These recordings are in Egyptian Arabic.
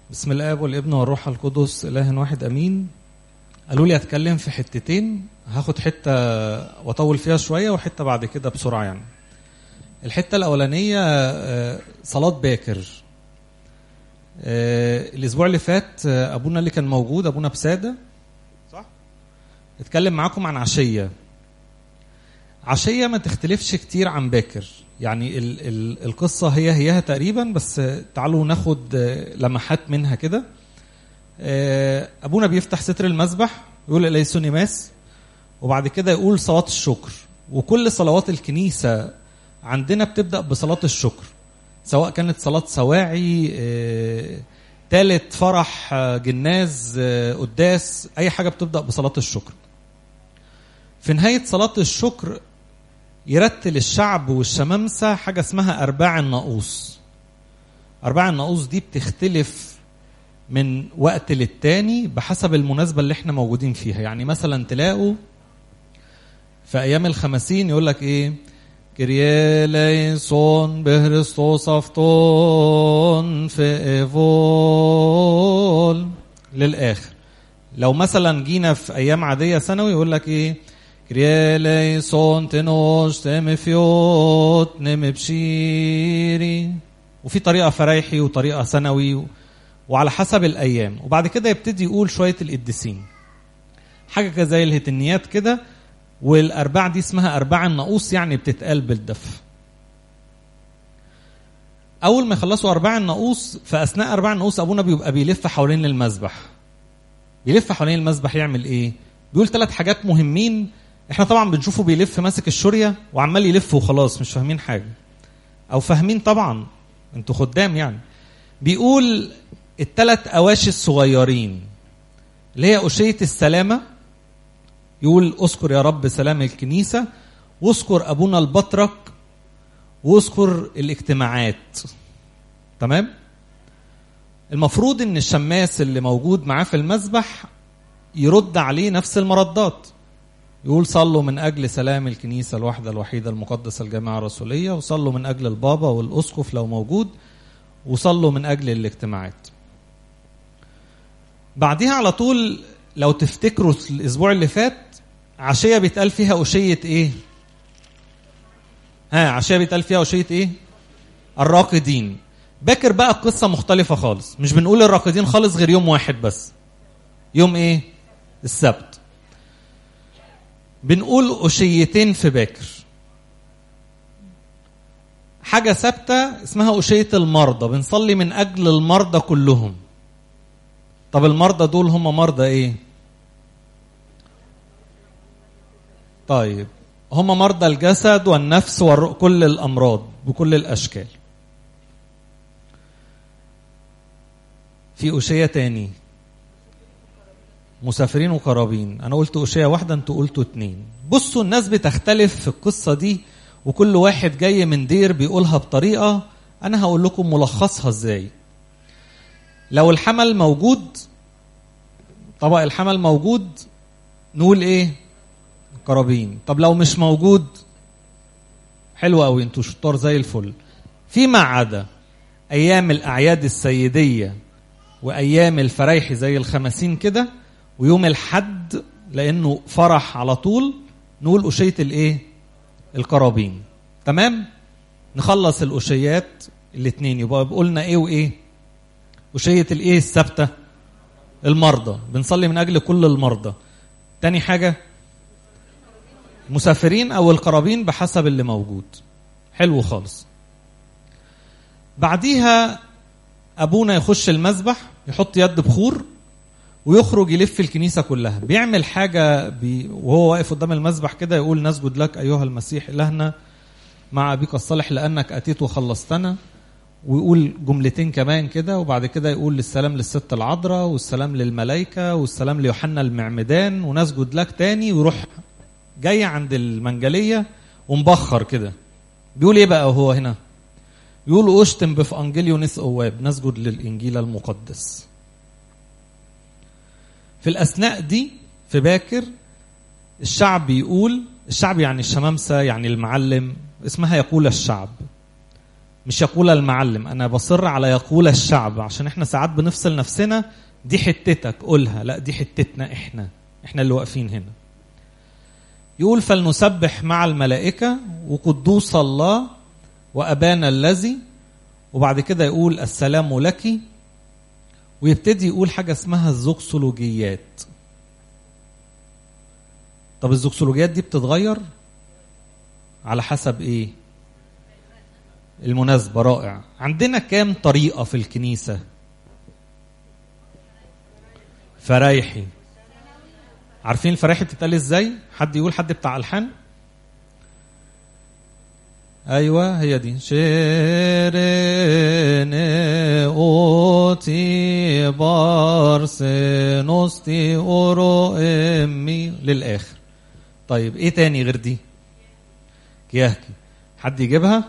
بسم الاب والابن والروح القدس اله واحد امين قالوا لي اتكلم في حتتين هاخد حته واطول فيها شويه وحته بعد كده بسرعه يعني الحته الاولانيه آه، صلاه باكر آه، الاسبوع اللي فات آه، ابونا اللي كان موجود ابونا بساده صح اتكلم معاكم عن عشيه عشيه ما تختلفش كتير عن باكر يعني ال ال القصه هي هيها تقريبا بس تعالوا ناخد آه، لمحات منها كده آه، ابونا بيفتح ستر المسبح يقول اليسوني ماس وبعد كده يقول صلاه الشكر وكل صلوات الكنيسه عندنا بتبدا بصلاه الشكر سواء كانت صلاه سواعي آه، تالت فرح آه، جناز آه، قداس اي حاجه بتبدا بصلاه الشكر في نهايه صلاه الشكر يرتل الشعب والشمامسه حاجه اسمها ارباع الناقوس ارباع الناقوس دي بتختلف من وقت للتاني بحسب المناسبه اللي احنا موجودين فيها يعني مثلا تلاقوا في ايام الخمسين يقول لك ايه كريه ليسون بهرستوس افتون في ايفول للاخر لو مثلا جينا في ايام عاديه ثانوي يقول لك ايه كريه ليسون تنوش تم فيوت نم بشيري وفي طريقه فرايحي وطريقه ثانوي وعلى حسب الايام وبعد كده يبتدي يقول شويه القديسين حاجه كده زي الهتنيات كده والارباع دي اسمها ارباع الناقوس يعني بتتقال بالدف اول ما يخلصوا ارباع الناقوس في اثناء ارباع الناقوس ابونا بيبقى بيلف حوالين المذبح بيلف حوالين المذبح يعمل ايه بيقول ثلاث حاجات مهمين احنا طبعا بنشوفه بيلف ماسك الشوريه وعمال يلف وخلاص مش فاهمين حاجه او فاهمين طبعا انتوا خدام يعني بيقول الثلاث اواشي الصغيرين اللي هي أشية السلامة يقول اذكر يا رب سلام الكنيسة واذكر أبونا البطرك واذكر الاجتماعات تمام المفروض ان الشماس اللي موجود معاه في المسبح يرد عليه نفس المردات يقول صلوا من اجل سلام الكنيسه الواحده الوحيده المقدسه الجامعه الرسوليه وصلوا من اجل البابا والاسقف لو موجود وصلوا من اجل الاجتماعات بعديها على طول لو تفتكروا الاسبوع اللي فات عشيه بيتقال فيها أشية ايه ها عشيه بيتقال فيها أشية ايه الراقدين باكر بقى القصه مختلفه خالص مش بنقول الراقدين خالص غير يوم واحد بس يوم ايه السبت بنقول أشيتين في باكر حاجة ثابتة اسمها أشية المرضى بنصلي من أجل المرضى كلهم طب المرضى دول هم مرضى ايه طيب هم مرضى الجسد والنفس وكل الأمراض بكل الأشكال في أشية تاني مسافرين وقرابين انا قلت أشية واحدة انتوا قلتوا اتنين بصوا الناس بتختلف في القصة دي وكل واحد جاي من دير بيقولها بطريقة انا هقول لكم ملخصها ازاي لو الحمل موجود طبق الحمل موجود نقول ايه قرابين طب لو مش موجود حلو قوي انتوا شطار زي الفل فيما عدا ايام الاعياد السيديه وايام الفرايحي زي الخمسين كده ويوم الحد لانه فرح على طول نقول أشية الايه القرابين تمام نخلص الأشيات الاثنين يبقى قلنا ايه وايه أشية الايه الثابتة المرضى بنصلي من اجل كل المرضى تاني حاجة مسافرين او القرابين بحسب اللي موجود حلو خالص بعديها ابونا يخش المسبح يحط يد بخور ويخرج يلف الكنيسة كلها بيعمل حاجة بي وهو واقف قدام المسبح كده يقول نسجد لك أيها المسيح إلهنا مع أبيك الصالح لأنك أتيت وخلصتنا ويقول جملتين كمان كده وبعد كده يقول السلام للست العذراء والسلام للملائكة والسلام ليوحنا المعمدان ونسجد لك تاني ويروح جاي عند المنجلية ومبخر كده بيقول ايه بقى هو هنا يقول اشتم بفانجيليونيس اواب نسجد للانجيل المقدس في الأثناء دي في باكر الشعب يقول الشعب يعني الشمامسة يعني المعلم اسمها يقول الشعب مش يقول المعلم انا بصر على يقول الشعب عشان احنا ساعات بنفصل نفسنا دي حتتك قولها لا دي حتتنا احنا احنا اللي واقفين هنا يقول فلنسبح مع الملائكة وقدوس الله وأبانا الذي وبعد كده يقول السلام لك ويبتدي يقول حاجة اسمها الزوكسولوجيات طب الزوكسولوجيات دي بتتغير على حسب ايه المناسبة رائع عندنا كام طريقة في الكنيسة فرايحي عارفين الفرايحي بتتقال ازاي حد يقول حد بتاع الحان ايوه هي دي شيرين اوتي بارسنوستي اورو امي للاخر طيب ايه تاني غير دي كياهكي حد يجيبها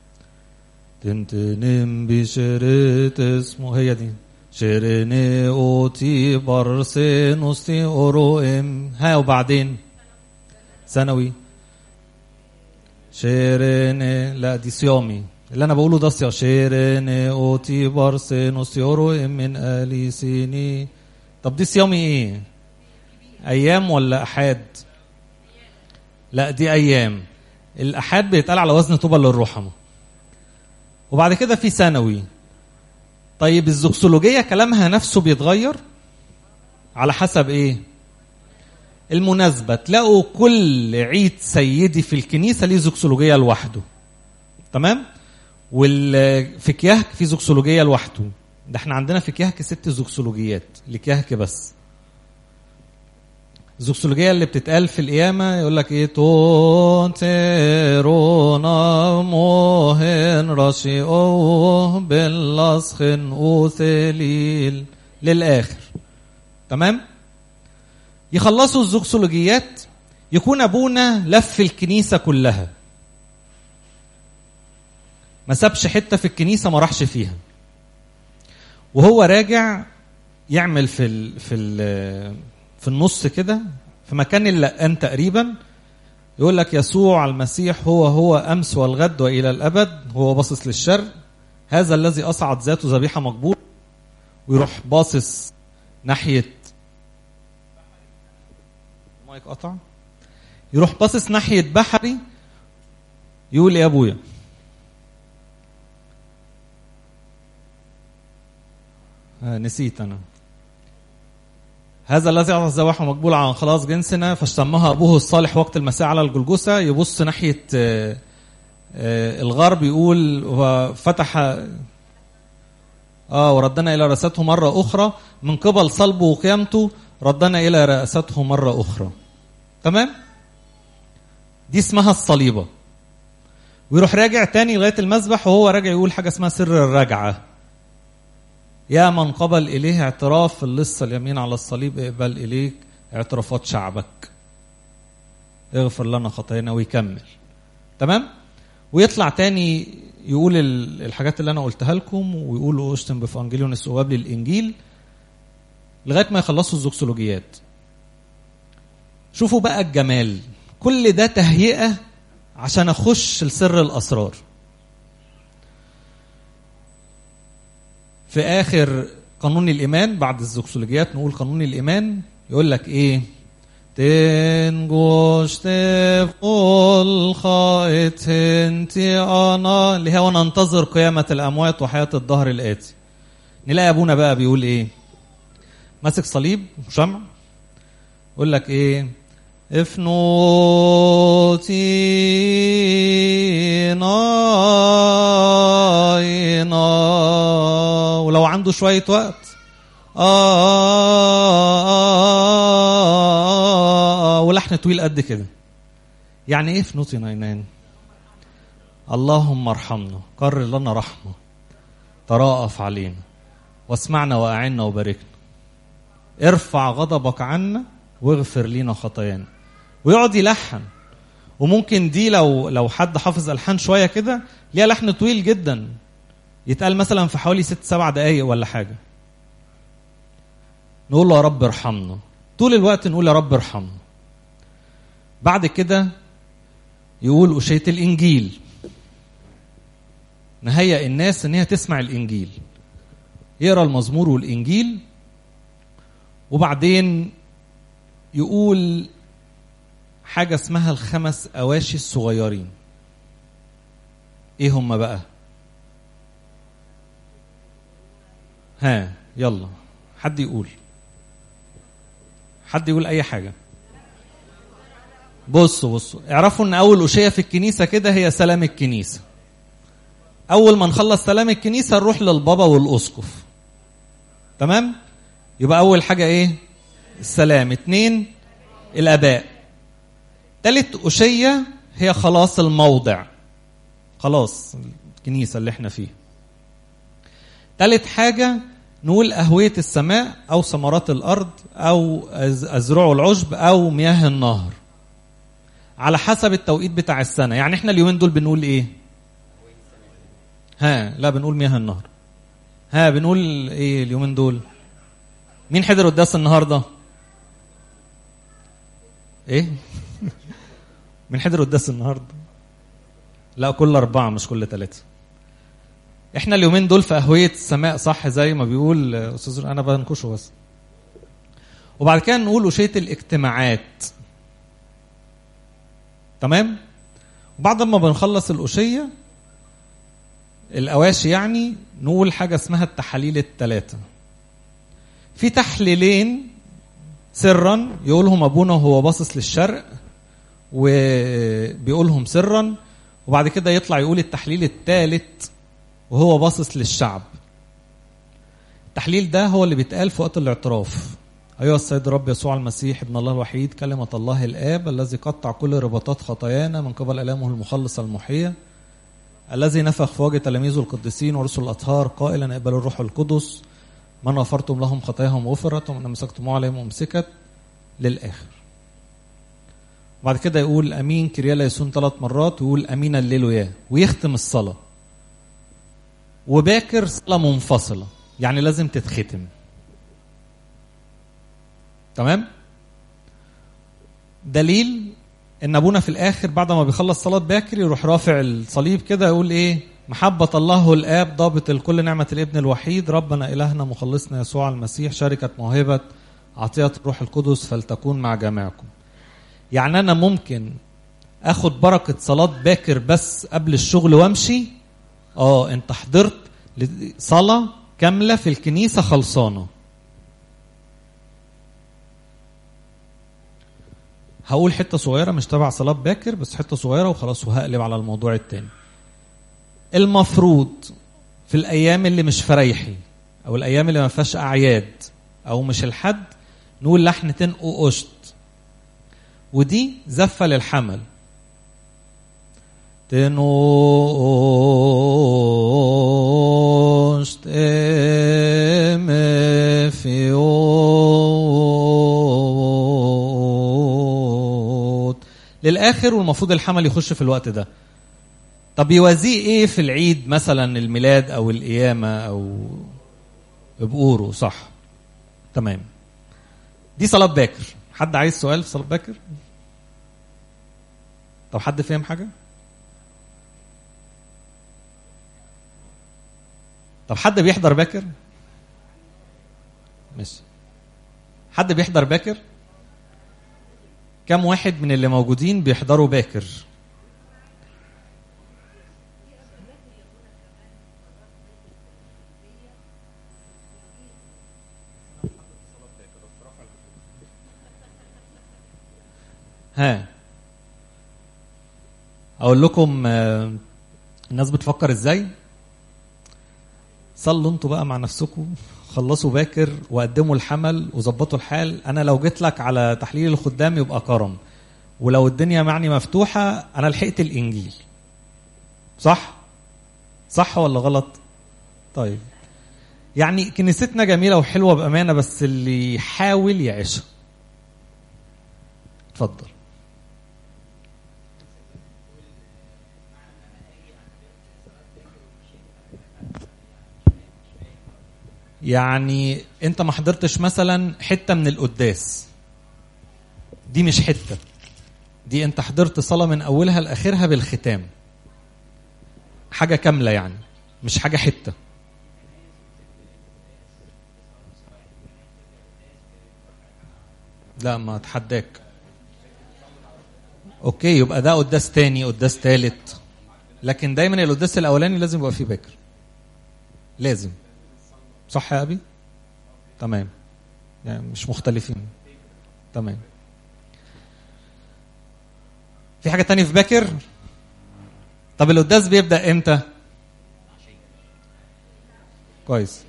تنتنم بشريت اسمه هي دي شيريني اوتي بارسنوستي اورو ام ها وبعدين ثانوي شيريني لا دي صيامي اللي انا بقوله ده صيام شيريني اوتي بارسنوستي اورو ام من اليسيني طب دي صيامي ايه ايام ولا احاد لا دي ايام الاحاد بيتقال على وزن طوبى للرحمه وبعد كده في ثانوي طيب الزوكسولوجيه كلامها نفسه بيتغير على حسب ايه المناسبة تلاقوا كل عيد سيدي في الكنيسة ليه زوكسولوجية لوحده تمام وال في كيهك في زوكسولوجية لوحده ده احنا عندنا في كيهك ست زوكسولوجيات لكيهك بس الزوكسولوجية اللي بتتقال في القيامة يقول لك ايه تون تيرونا موهن رشي اوه باللسخن اوثليل للآخر تمام يخلصوا الزوكسولوجيات يكون ابونا لف الكنيسة كلها ما سابش حتة في الكنيسة ما راحش فيها وهو راجع يعمل في ال في ال في النص كده في مكان اللقان تقريبا يقول لك يسوع المسيح هو هو امس والغد والى الابد هو باصص للشرق هذا الذي اصعد ذاته ذبيحه مقبول ويروح باصص ناحيه المايك قطع يروح باصص ناحيه بحري يقول يا ابويا آه نسيت انا هذا الذي اعطى الذبائح مقبول عن خلاص جنسنا فاشتمها ابوه الصالح وقت المساء على الجلجسه يبص ناحيه آه آه الغرب يقول وفتح اه وردنا الى رئاسته مره اخرى من قبل صلبه وقيامته ردنا الى رئاسته مره اخرى تمام دي اسمها الصليبه ويروح راجع تاني لغايه المذبح وهو راجع يقول حاجه اسمها سر الرجعه يا من قبل إليه اعتراف اللصة اليمين على الصليب اقبل إليك اعترافات شعبك اغفر لنا خطايانا ويكمل تمام ويطلع تاني يقول الحاجات اللي انا قلتها لكم ويقول اشتم بفانجيليون السواب للانجيل لغايه ما يخلصوا الزوكسولوجيات شوفوا بقى الجمال كل ده تهيئه عشان اخش لسر الاسرار في اخر قانون الايمان بعد الزوكسولوجيات نقول قانون الايمان يقول لك ايه تنجوش تقول خائت انتي انا اللي هو ننتظر قيامة الاموات وحياة الظهر الاتي نلاقي ابونا بقى بيقول ايه ماسك صليب شمع يقول لك ايه افنوتينا ولو عنده شوية وقت آه, آه, آه ولحن طويل قد كده يعني ايه فنوتي ناينان اللهم ارحمنا قرر لنا رحمة تراءف علينا واسمعنا واعنا وباركنا ارفع غضبك عنا واغفر لنا خطايانا ويقعد يلحن وممكن دي لو لو حد حافظ الحان شويه كده ليها لحن طويل جدا يتقال مثلا في حوالي ست سبع دقايق ولا حاجه نقول له يا رب ارحمنا طول الوقت نقول يا رب ارحمنا بعد كده يقول أشية الإنجيل نهيئ الناس ان هي تسمع الانجيل يقرا المزمور والانجيل وبعدين يقول حاجه اسمها الخمس اواشي الصغيرين ايه هم بقى ها يلا حد يقول حد يقول اي حاجه بصوا بصوا اعرفوا ان اول اشيه في الكنيسه كده هي سلام الكنيسه اول ما نخلص سلام الكنيسه نروح للبابا والاسقف تمام يبقى اول حاجه ايه السلام اتنين الاباء تالت اشيه هي خلاص الموضع خلاص الكنيسه اللي احنا فيها تالت حاجه نقول أهوية السماء أو ثمرات الأرض أو أزرع العشب أو مياه النهر على حسب التوقيت بتاع السنة يعني احنا اليومين دول بنقول ايه ها لا بنقول مياه النهر ها بنقول ايه اليومين دول مين حضر قداس النهارده ايه مين حضر قداس النهارده لا كل أربعة مش كل ثلاثة احنا اليومين دول في أهوية السماء صح زي ما بيقول أستاذ أنا بنكشه بس وبعد كده نقول أشية الاجتماعات تمام وبعد ما بنخلص الأشية الأواشي يعني نقول حاجة اسمها التحاليل الثلاثة في تحليلين سرا يقولهم أبونا وهو باصص للشرق وبيقولهم سرا وبعد كده يطلع يقول التحليل الثالث وهو باصص للشعب التحليل ده هو اللي بيتقال في وقت الاعتراف أيها السيد رب يسوع المسيح ابن الله الوحيد كلمة الله الآب الذي قطع كل رباطات خطايانا من قبل ألامه المخلص المحية الذي نفخ في وجه تلاميذه القديسين ورسل الأطهار قائلا اقبلوا الروح القدس من غفرتم لهم خطاياهم غفرت ومن أمسكتم عليهم أمسكت للآخر وبعد كده يقول أمين كريالا يسون ثلاث مرات ويقول أمين الليلويا ويختم الصلاة وباكر صلاة منفصلة يعني لازم تتختم تمام دليل ان ابونا في الاخر بعد ما بيخلص صلاه باكر يروح رافع الصليب كده يقول ايه محبة الله الآب ضابط الكل نعمة الابن الوحيد ربنا إلهنا مخلصنا يسوع المسيح شركة موهبة عطية الروح القدس فلتكون مع جميعكم يعني أنا ممكن أخد بركة صلاة باكر بس قبل الشغل وأمشي آه أنت حضرت صلاة كاملة في الكنيسة خلصانة هقول حته صغيره مش تبع صلاه باكر بس حته صغيره وخلاص وهقلب على الموضوع التاني المفروض في الايام اللي مش فريحي او الايام اللي ما فيهاش اعياد او مش الحد نقول لحن تنقو قشط ودي زفه للحمل تنقشت ام فيوت للاخر والمفروض الحمل يخش في الوقت ده طب يوازيه ايه في العيد مثلا الميلاد او القيامه او بقوره صح تمام دي صلاه باكر حد عايز سؤال في صلاه باكر طب حد فاهم حاجه طب حد بيحضر باكر ماشي حد بيحضر باكر كم واحد من اللي موجودين بيحضروا باكر ها اقول لكم آه، الناس بتفكر ازاي صلوا انتوا بقى مع نفسكم خلصوا باكر وقدموا الحمل وظبطوا الحال انا لو جيت لك على تحليل الخدام يبقى كرم ولو الدنيا معني مفتوحه انا لحقت الانجيل صح صح ولا غلط طيب يعني كنيستنا جميله وحلوه بامانه بس اللي يحاول يعيشها اتفضل يعني انت ما حضرتش مثلا حته من القداس دي مش حته دي انت حضرت صلاه من اولها لاخرها بالختام حاجه كامله يعني مش حاجه حته لا ما اتحداك اوكي يبقى ده قداس تاني قداس تالت لكن دايما القداس الاولاني لازم يبقى فيه باكر لازم صح يا ابي تمام يعني مش مختلفين تمام في حاجه تانية في باكر طب القداس بيبدا امتى كويس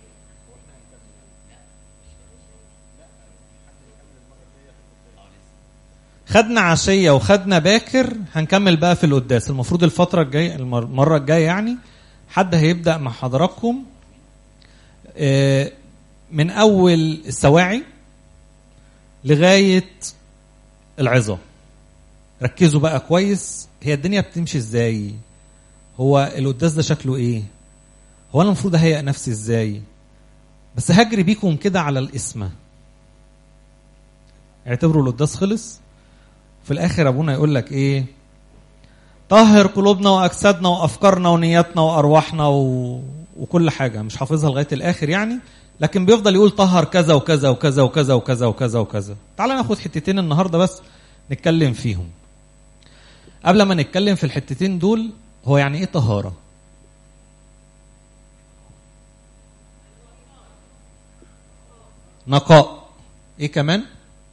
خدنا عشيه وخدنا باكر هنكمل بقى في القداس المفروض الفتره الجايه المره الجايه يعني حد هيبدا مع حضراتكم آه، من اول السواعي لغايه العظه ركزوا بقى كويس هي الدنيا بتمشي ازاي هو القداس ده شكله ايه هو انا المفروض اهيئ نفسي ازاي بس هجري بيكم كده على الاسم اعتبروا القداس خلص في الاخر ابونا يقول لك ايه طهر قلوبنا واجسادنا وافكارنا ونياتنا وارواحنا و... وكل حاجه مش حافظها لغايه الاخر يعني لكن بيفضل يقول طهر كذا وكذا وكذا وكذا وكذا وكذا وكذا تعال ناخد حتتين النهارده بس نتكلم فيهم قبل ما نتكلم في الحتتين دول هو يعني ايه طهاره نقاء ايه كمان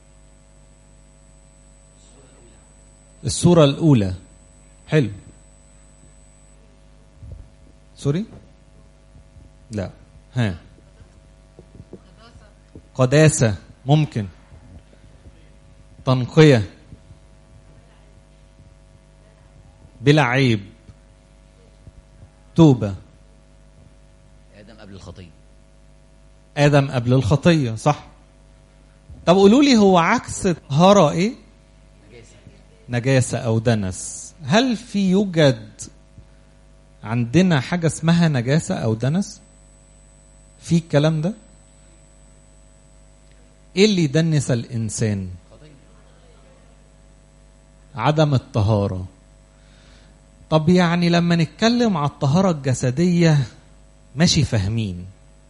الصورة الأولى حلو سوري لا ها قداسة ممكن تنقية بلا عيب توبة ادم قبل الخطيه آدم قبل الخطية صح طب قولوا لي هو عكس طهارة إيه؟ نجاسه نجاسة أو دنس هل في يوجد عندنا حاجة اسمها نجاسة أو دنس؟ في الكلام ده؟ إيه اللي يدنس الإنسان؟ خطيه عدم الطهارة طب يعني لما نتكلم على الطهارة الجسدية ماشي فاهمين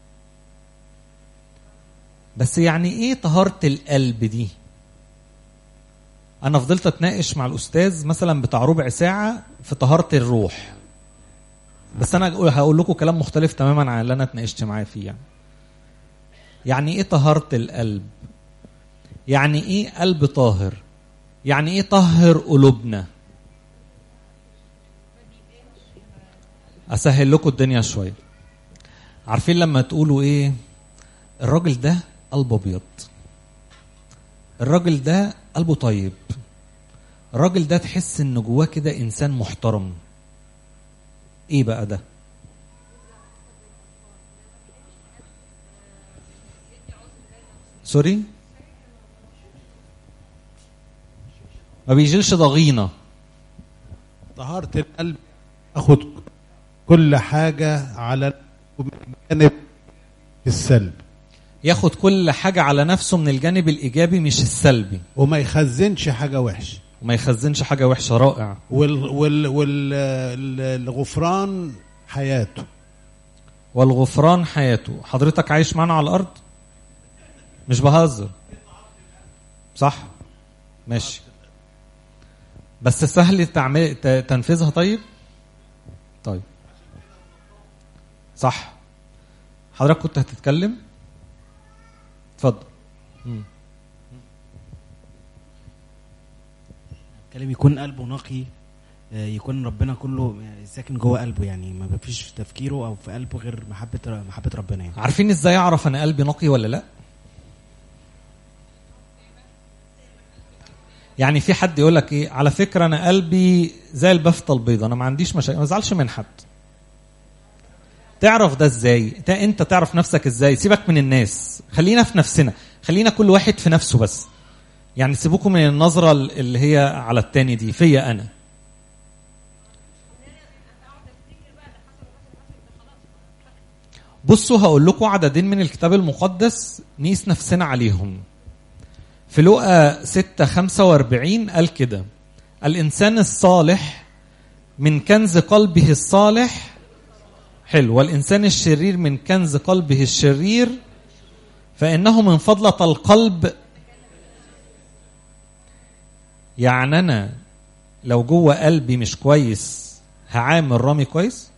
بس يعني ايه طهارة القلب دي انا فضلت اتناقش مع الاستاذ مثلا بتاع ربع ساعة في طهارة الروح بس انا هقول- هقول لكم كلام مختلف تماما عن اللي انا اتناقشت معاه فيه يعني يعني ايه طهارة القلب يعني ايه قلب طاهر يعني ايه طهر قلوبنا اسهل لكم الدنيا شويه عارفين لما تقولوا ايه الراجل ده قلبه ابيض الراجل ده قلبه طيب الراجل ده تحس ان جواه كده انسان محترم ايه بقى ده سوري ما بيجيلش ضغينه طهارة القلب أخد كل حاجة على الجانب السلبي ياخد كل حاجة على نفسه من الجانب الإيجابي مش السلبي وما يخزنش حاجة وحشة وما يخزنش حاجة وحشة رائع وال وال وال ال- الغفران حياته والغفران حياته حضرتك عايش معانا على الأرض مش بهزر صح ماشي بس سهل تعمل ت- تنفيذها طيب طيب صح حضرتك كنت هتتكلم اتفضل مم. كلام يكون قلبه نقي آه، يكون ربنا كله يعني ساكن جوه قلبه يعني ما فيش في تفكيره او في قلبه غير محبه محبه ربنا يعني عارفين ازاي اعرف انا قلبي نقي ولا لا يعني في حد يقول لك ايه على فكره انا قلبي زي البفته البيضاء انا ما عنديش مشاكل ما ازعلش من حد تعرف ده ازاي انت انت تعرف نفسك ازاي سيبك من الناس خلينا في نفسنا خلينا كل واحد في نفسه بس يعني سيبوكم من النظره اللي هي على التاني دي فيا انا بصوا هقول لكم عددين من الكتاب المقدس نقيس نفسنا عليهم في لقا 6 45 قال كده الإنسان الصالح من كنز قلبه الصالح حلو والإنسان الشرير من كنز قلبه الشرير فإنه من فضلة القلب يعني أنا لو جوه قلبي مش كويس هعامل رامي كويس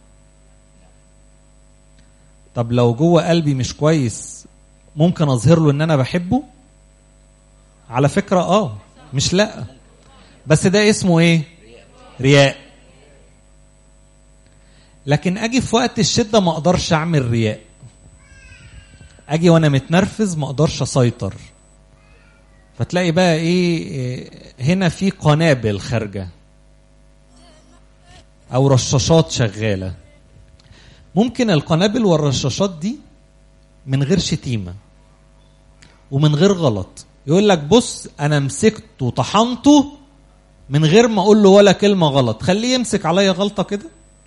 طب لو جوه قلبي مش كويس ممكن اظهر له ان انا بحبه على فكرة اه مش لا بس ده اسمه ايه رياء لكن اجي في وقت الشدة ما اقدرش اعمل رياء اجي وانا متنرفز ما اقدرش اسيطر فتلاقي بقى ايه إيه، هنا في قنابل خارجه او رشاشات شغاله ممكن القنابل والرشاشات دي من غير شتيمه ومن غير غلط يقول لك بص انا مسكته وطحنته من غير ما اقول له ولا كلمه غلط خليه يمسك عليا غلطه كده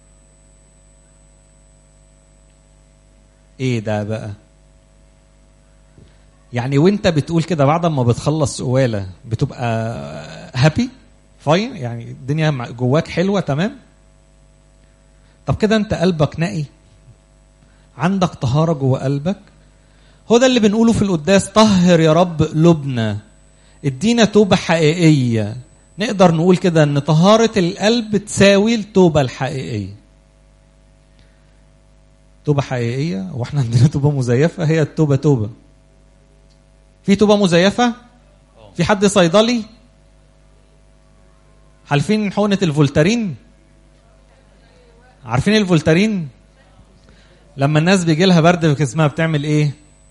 ايه ده بقى يعني وانت بتقول كده بعد ما بتخلص قواله بتبقى هابي فاين يعني الدنيا مع- جواك حلوه تمام طب كده انت قلبك نقي عندك طهاره جوه قلبك هو ده اللي بنقوله في القداس طهر يا رب قلوبنا ادينا توبه حقيقيه نقدر نقول كده ان طهاره القلب تساوي التوبه الحقيقيه توبه حقيقيه واحنا عندنا توبه مزيفه هي التوبه توبه في توبه مزيفه في حد صيدلي عارفين حقنه الفولتارين عارفين الفولتارين لما الناس بيجي لها برد في جسمها بتعمل ايه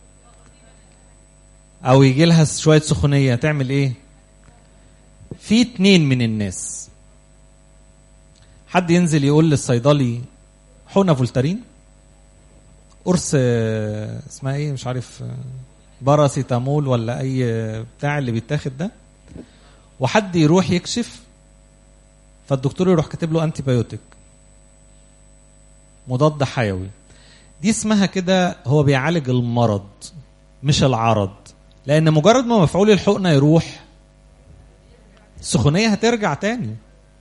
او يجي لها شويه سخونيه تعمل ايه في اتنين من الناس حد ينزل يقول للصيدلي حقنه فولتارين قرص آه، اسمها ايه مش عارف آه، باراسيتامول ولا اي آه، بتاع اللي بيتاخد ده وحد يروح يكشف فالدكتور يروح كاتب له انتي بايوتيك مضاد حيوي دي اسمها كده هو بيعالج المرض مش العرض لان مجرد ما مفعول الحقنه يروح السخونيه هترجع تاني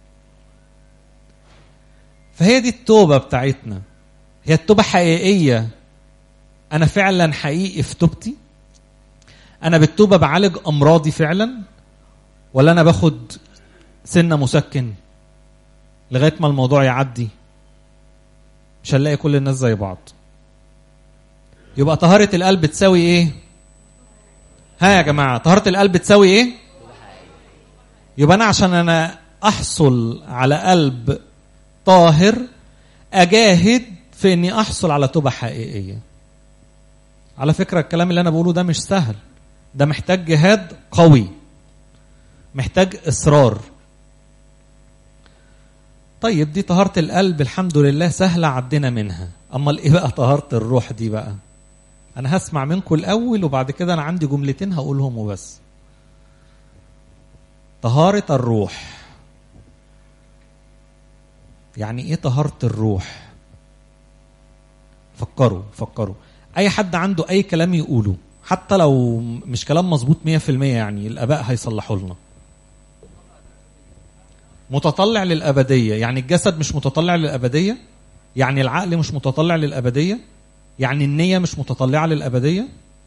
فهي دي التوبه بتاعتنا هي التوبه حقيقيه انا فعلا حقيقي في توبتي انا بالتوبه بعالج امراضي فعلا ولا انا باخد سنه مسكن لغايه ما الموضوع يعدي مش هنلاقي كل الناس زي بعض يبقى طهارة القلب تساوي ايه ها يا جماعة طهارة القلب تساوي ايه يبقى انا عشان انا احصل على قلب طاهر اجاهد في اني احصل على توبة حقيقية على فكرة الكلام اللي انا بقوله ده مش سهل ده محتاج جهاد قوي محتاج اصرار طيب دي طهارة القلب الحمد لله سهلة عدينا منها أما إيه بقى طهارة الروح دي بقى أنا هسمع منكم الأول وبعد كده أنا عندي جملتين هقولهم وبس طهارة الروح يعني إيه طهارة الروح فكروا فكروا أي حد عنده أي كلام يقوله حتى لو مش كلام مظبوط 100% يعني الآباء هيصلحوا لنا متطلع للأبدية يعني الجسد مش متطلع للأبدية يعني العقل مش متطلع للأبدية يعني النية مش متطلعة للأبدية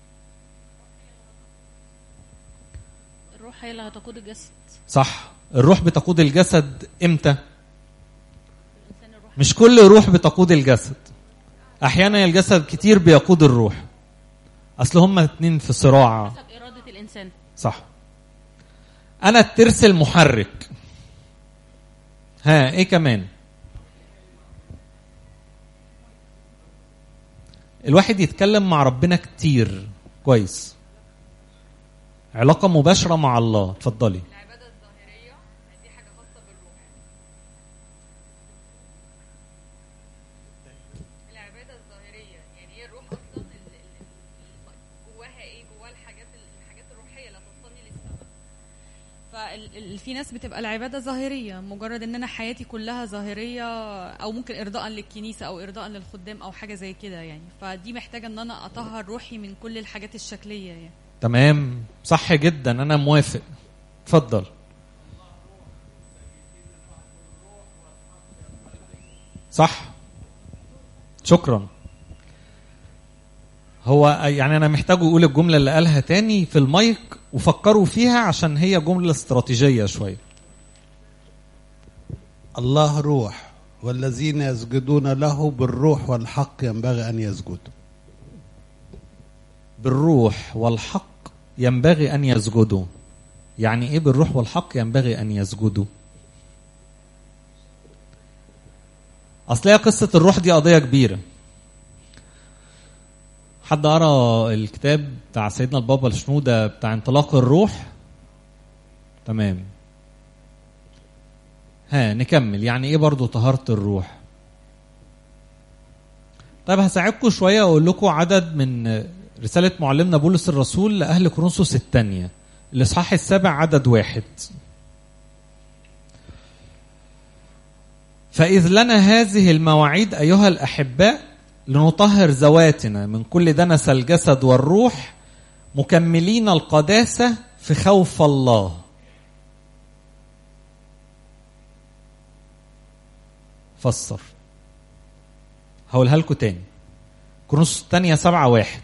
الروح هي اللي هتقود الجسد صح الروح بتقود الجسد امتى الانسان الروح مش كل روح بتقود الجسد احيانا الجسد كتير بيقود الروح اصل هما اتنين في صراع حسب اراده الانسان صح انا الترس المحرك ها ايه كمان الواحد يتكلم مع ربنا كتير كويس علاقة مباشرة مع الله اتفضلي العبادة الظاهرية دي حاجة خاصة بالروح العبادة الظاهرية يعني هي الروح أصلا ال- ال- ال- جواها إيه جواها الحاجات الحاجات الروحية اللي هتوصلني للسماء ففي ناس بتبقى العباده ظاهريه مجرد ان انا حياتي كلها ظاهريه او ممكن ارضاء للكنيسه او ارضاء للخدام او حاجه زي كده يعني فدي محتاجه ان انا اطهر روحي من كل الحاجات الشكليه يعني تمام صح جدا انا موافق اتفضل صح شكرا هو يعني انا محتاج اقول الجمله اللي قالها تاني في المايك وفكروا فيها عشان هي جمله استراتيجيه شويه الله روح والذين يسجدون له بالروح والحق ينبغي ان يسجدوا بالروح والحق ينبغي ان يسجدوا يعني ايه بالروح والحق ينبغي ان يسجدوا اصل هي قصه الروح دي قضيه كبيره حد قرا الكتاب بتاع سيدنا البابا الشنوده بتاع انطلاق الروح تمام ها نكمل يعني ايه برضو طهاره الروح طيب هساعدكم شويه اقول لكم عدد من رساله معلمنا بولس الرسول لاهل كورنثوس الثانيه الاصحاح السابع عدد واحد فإذ لنا هذه المواعيد أيها الأحباء لنطهر ذواتنا من كل دنس الجسد والروح مكملين القداسة في خوف الله فسر هقولها لكم تاني كورنثوس الثانية سبعة واحد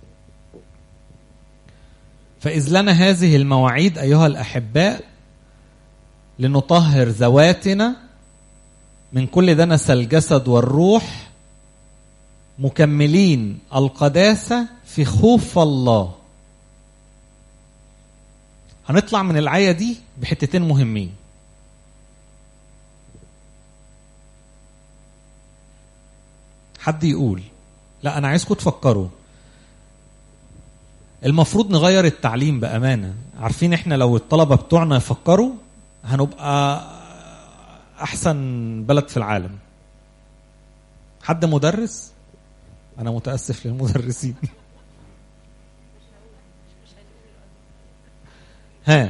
فإذ لنا هذه المواعيد أيها الأحباء لنطهر ذواتنا من كل دنس الجسد والروح مكملين القداسة في خوف الله هنطلع من الآية دي بحتتين مهمين حد يقول لا أنا عايزكم تفكروا المفروض نغير التعليم بأمانة عارفين احنا لو الطلبة بتوعنا يفكروا هنبقى أحسن بلد في العالم حد مدرس أنا متأسف للمدرسين ها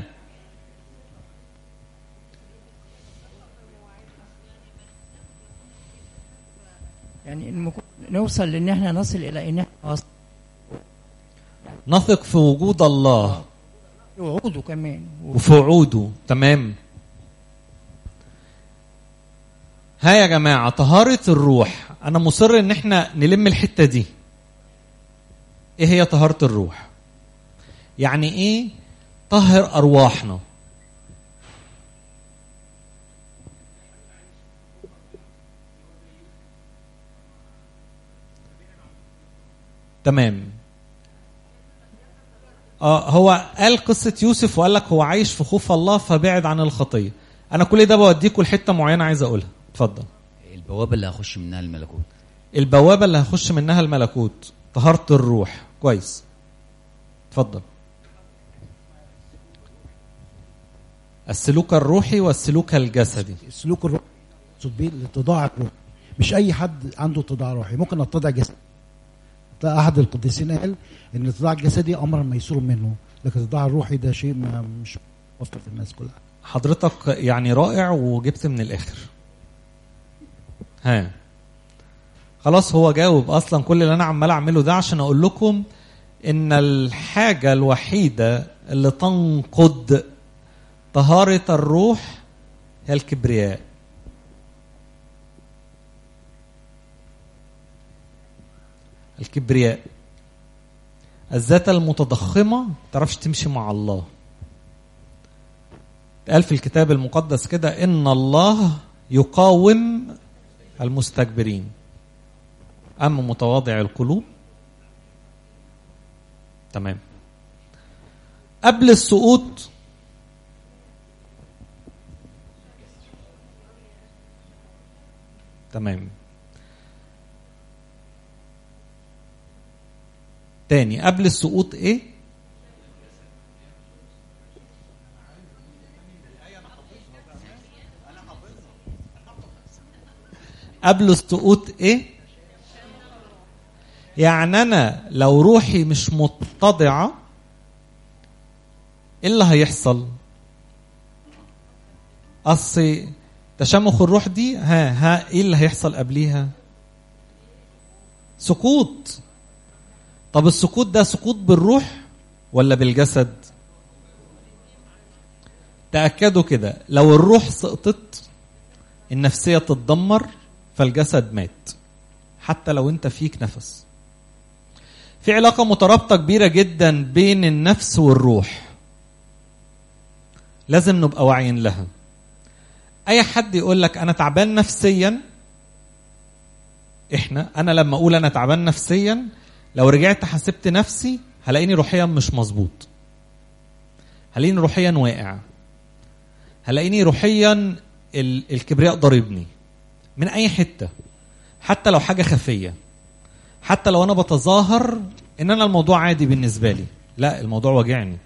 يعني المكو- نوصل لان احنا نصل الى ان احنا وصل نثق في وجود الله وعوده كمان وفي وعوده تمام ها يا جماعة طهارة الروح أنا مصر إن إحنا نلم الحتة دي إيه هي طهارة الروح يعني إيه طهر أرواحنا تمام اه هو قال قصة يوسف وقال لك هو عايش في خوف الله فبعد عن الخطية أنا كل ده بوديكوا لحتة معينة عايز أقولها اتفضل البوابه اللي هخش منها الملكوت البوابة اللي هخش منها الملكوت طهارة الروح كويس اتفضل السلوك الروحي والسلوك الجسدي السلوك الروحي يقصد بيه الاتضاع الروحي مش اي حد عنده اتضاع روحي ممكن اتضاع جسدي ده احد القديسين قال ان الاتضاع الجسدي امر ميسور منه لكن الاتضاع الروحي ده شيء ما مش متوفر في الناس كلها حضرتك يعني رائع وجبت من الآخر ها خلاص هو جاوب أصلا كل اللي أنا عمال أعمله ده عشان أقول لكم إن الحاجة الوحيدة اللي تنقض طهارة الروح هي الكبرياء الكبرياء الذات المتضخمة ما تعرفش تمشي مع الله قال في الكتاب المقدس كده إن الله يقاوم المستكبرين أما متواضع القلوب تمام قبل السقوط تمام تاني قبل السقوط ايه قبل السقوط ايه يعني انا لو روحي مش متضعه ايه اللي هيحصل اصل تشمخ الروح دي ها ها ايه اللي هيحصل قبليها سقوط طب السقوط ده سقوط بالروح ولا بالجسد تأكدوا كده لو الروح سقطت النفسية تتدمر فالجسد مات حتى لو انت فيك نفس في علاقه مترابطه كبيره جدا بين النفس والروح لازم نبقى واعيين لها اي حد يقول لك انا تعبان نفسيا احنا انا لما اقول انا تعبان نفسيا لو رجعت حسبت نفسي هلاقيني روحيا مش مظبوط هلاقيني روحيا واقع هلاقيني روحيا ال- الكبرياء ضاربني من اي حته حتى لو حاجه خفيه حتى لو انا بتظاهر ان انا الموضوع عادي بالنسبه لي لا الموضوع واجعني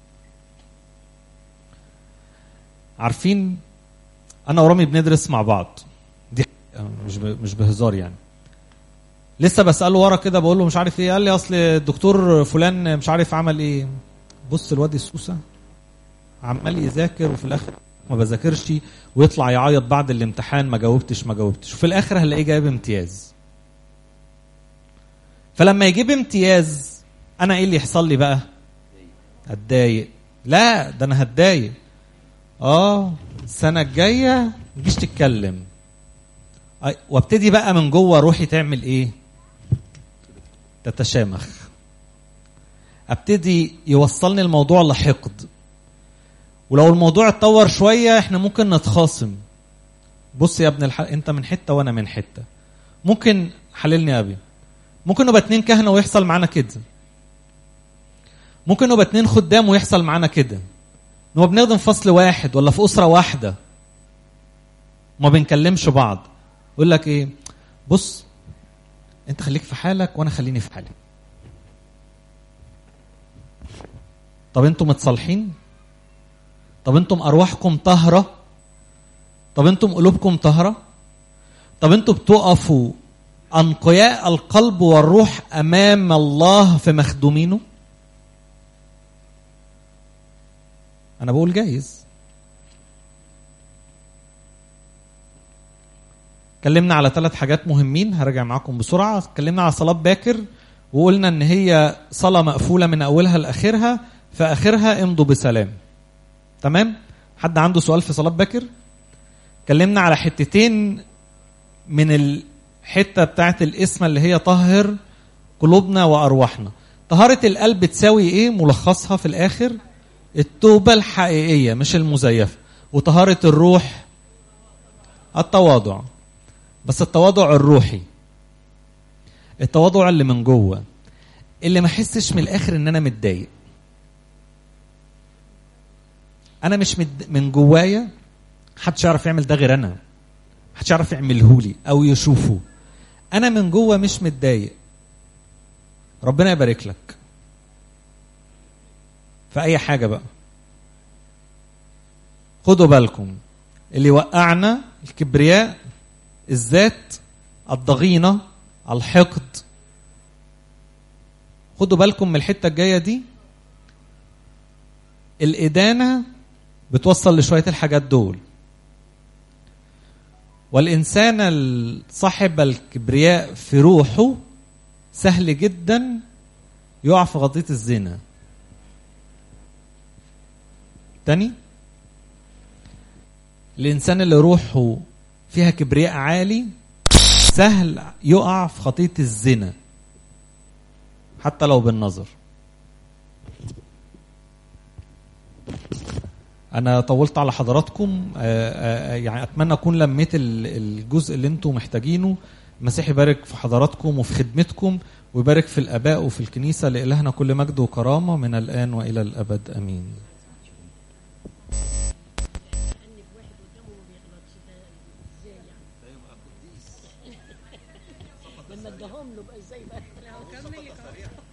عارفين انا ورامي بندرس مع بعض دي حقيقة، مش ب- مش بهزار يعني لسه بساله ورا كده بقول له مش عارف ايه قال لي اصل الدكتور فلان مش عارف عمل ايه بص الواد السوسه عمال يذاكر وفي الاخر ما بذاكرش ويطلع يعيط بعد الامتحان ما جاوبتش ما جاوبتش وفي الاخر هلاقيه جايب امتياز فلما يجيب امتياز انا ايه اللي يحصل لي بقى اتضايق لا ده انا هتضايق اه السنه الجايه ما تجيش تتكلم أي- وابتدي بقى من جوه روحي تعمل ايه تتشامخ ابتدي يوصلني الموضوع لحقد ولو الموضوع اتطور شويه احنا ممكن نتخاصم بص يا ابن الح... انت من حته وانا من حته ممكن حللني يا ابي ممكن نبقى اتنين كهنه ويحصل معانا كده ممكن نبقى اتنين خدام ويحصل معانا كده نبقى بنخدم فصل واحد ولا في اسره واحده ما بنكلمش بعض يقول لك ايه بص انت خليك في حالك وانا خليني في حالي طب انتم متصالحين طب انتم ارواحكم طاهره طب انتم قلوبكم طاهره طب انتم بتقفوا انقياء القلب والروح امام الله في مخدومينه انا بقول جايز اتكلمنا على ثلاث حاجات مهمين هرجع معاكم بسرعه اتكلمنا على صلاه باكر وقلنا ان هي صلاه مقفوله من اولها لاخرها في اخرها امضوا بسلام تمام حد عنده سؤال في صلاه باكر اتكلمنا على حتتين من الحته بتاعت الاسم اللي هي طهر قلوبنا وارواحنا طهاره القلب تساوي ايه ملخصها في الاخر التوبه الحقيقيه مش المزيفه وطهاره الروح التواضع بس التواضع الروحي التواضع اللي من جوه اللي ما احسش من الاخر ان انا متضايق انا مش مد... من جوايا محدش يعرف يعمل ده غير انا محدش يعرف يعمله لي او يشوفه انا من جوه مش متضايق ربنا يبارك لك في اي حاجه بقى خدوا بالكم اللي وقعنا الكبرياء الذات الضغينه الحقد خدوا بالكم من الحته الجايه دي الادانه بتوصل لشويه الحاجات دول والانسان صاحب الكبرياء في روحه سهل جدا يقع في قضيه الزنا تاني الانسان اللي روحه فيها كبرياء عالي سهل يقع في خطيه الزنا حتى لو بالنظر انا طولت على حضراتكم آآ آآ يعني اتمنى اكون لميت الجزء اللي انتم محتاجينه المسيح يبارك في حضراتكم وفي خدمتكم ويبارك في الاباء وفي الكنيسه لالهنا كل مجد وكرامه من الان والى الابد امين لما اداهم له بقى ازاي بقى